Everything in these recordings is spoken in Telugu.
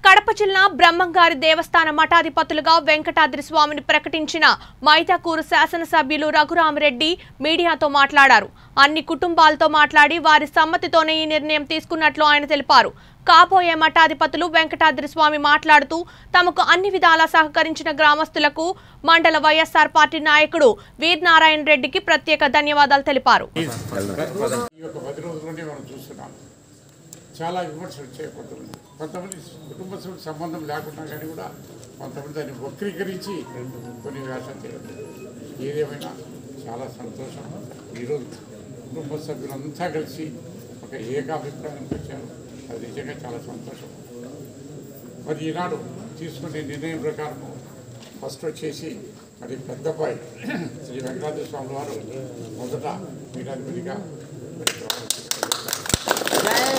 కడప జిల్లా బ్రహ్మంగారి దేవస్థాన మఠాధిపతులుగా వెంకటాద్రి స్వామిని ప్రకటించిన మైతాకూరు శాసనసభ్యులు రఘురామరెడ్డి మీడియాతో మాట్లాడారు అన్ని కుటుంబాలతో మాట్లాడి వారి సమ్మతితోనే ఈ నిర్ణయం తీసుకున్నట్లు ఆయన తెలిపారు కాబోయే మఠాధిపతులు వెంకటాద్రి స్వామి మాట్లాడుతూ తమకు అన్ని విధాలా సహకరించిన గ్రామస్తులకు మండల వైఎస్ఆర్ పార్టీ నాయకుడు వీర్నారాయణ రెడ్డికి ప్రత్యేక ధన్యవాదాలు తెలిపారు ఈ యొక్క పది రోజుల నుండి మనం చూస్తున్నాం చాలా విమర్శలు వచ్చాయి కొంతమంది కొంతమంది కుటుంబ సభ్యుల సంబంధం లేకుండా కానీ కూడా కొంతమంది దాన్ని వక్రీకరించి కొన్ని వ్యాసాలు చేయడం ఏదేమైనా చాలా సంతోషం ఈరోజు కుటుంబ సభ్యులంతా కలిసి ఒక ఏకాభిప్రాయానికి వచ్చారు అది నిజంగా చాలా సంతోషం మరి ఈనాడు తీసుకునే నిర్ణయం ప్రకారం ఫస్ట్ వచ్చేసి మరి పెద్దపాయి శ్రీ వెంకటాద్రి స్వామి వారు మొదట పీఠాధిపతిగా మరి ప్రమాణం చేసుకుంటారు.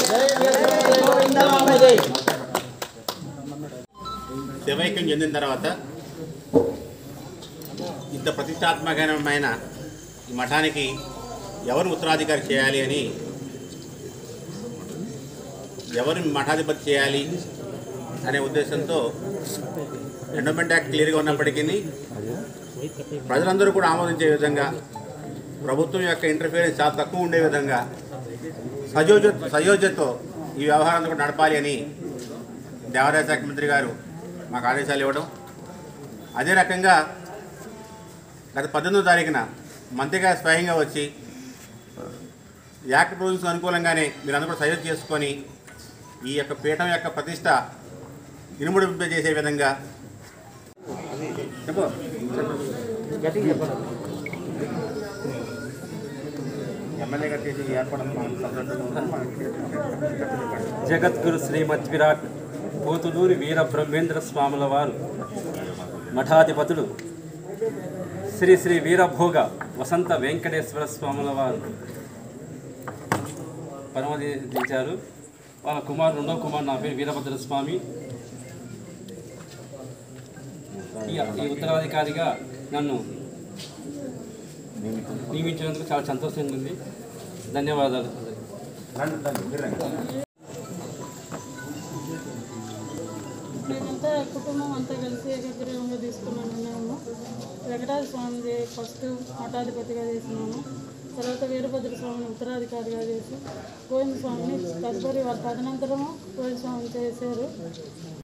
శివైక్యం చెందిన తర్వాత ఇంత ప్రతిష్టాత్మకమైన ఈ మఠానికి ఎవరు ఉత్తరాధికారి చేయాలి అని ఎవరు మఠాధిపతి చేయాలి అనే ఉద్దేశంతో ఎండోమెంట్ యాక్ట్ క్లియర్గా ఉన్నప్పటికీ ప్రజలందరూ కూడా ఆమోదించే విధంగా ప్రభుత్వం యొక్క ఇంటర్ఫియరెన్స్ చాలా తక్కువ ఉండే విధంగా సయోజ సయోధ్యతో ఈ వ్యవహారాన్ని కూడా నడపాలి అని దేవాదాయ శాఖ మంత్రి గారు మాకు ఆదేశాలు ఇవ్వడం అదే రకంగా గత పద్దెనిమిదో తారీఖున మంత్రి గారు స్వయంగా వచ్చి యాక్ట్ ప్రొవిజన్స్ అనుకూలంగానే మీరందరూ కూడా సయోధ్య చేసుకొని ఈ యొక్క పీఠం యొక్క ప్రతిష్ట ఇనుముడింపజేసే విధంగా చెప్పు ఎమ్మెల్యే గారు చేసి ఈ ఏర్పాటు జగద్గురు శ్రీమద్ విరాట్ పోతులూరి వీర బ్రహ్మేంద్ర స్వాముల వారు మఠాధిపతులు శ్రీ శ్రీ వీరభోగ వసంత వెంకటేశ్వర స్వాముల వారు పరమదించారు వాళ్ళ కుమారుడు రెండో కుమారు నా పేరు వీరభద్ర స్వామి ఈ ఈ ఉత్తరాధికారిగా నన్ను నియమించినందుకు చాలా సంతోషంగా ఉంది ధన్యవాదాలు మేమంతా కుటుంబం అంతా కలిసి ఏకగ్రీవంగా తీసుకున్న నిర్ణయము వెంకటాద్రి స్వామిది ఫస్ట్ మఠాధిపతిగా చేసినాము తర్వాత వీరభద్ర స్వామిని ఉత్తరాధికారిగా చేసి గోవింద స్వామిని తదుపరి వారి తదనంతరము గోవింద స్వామిని చేశారు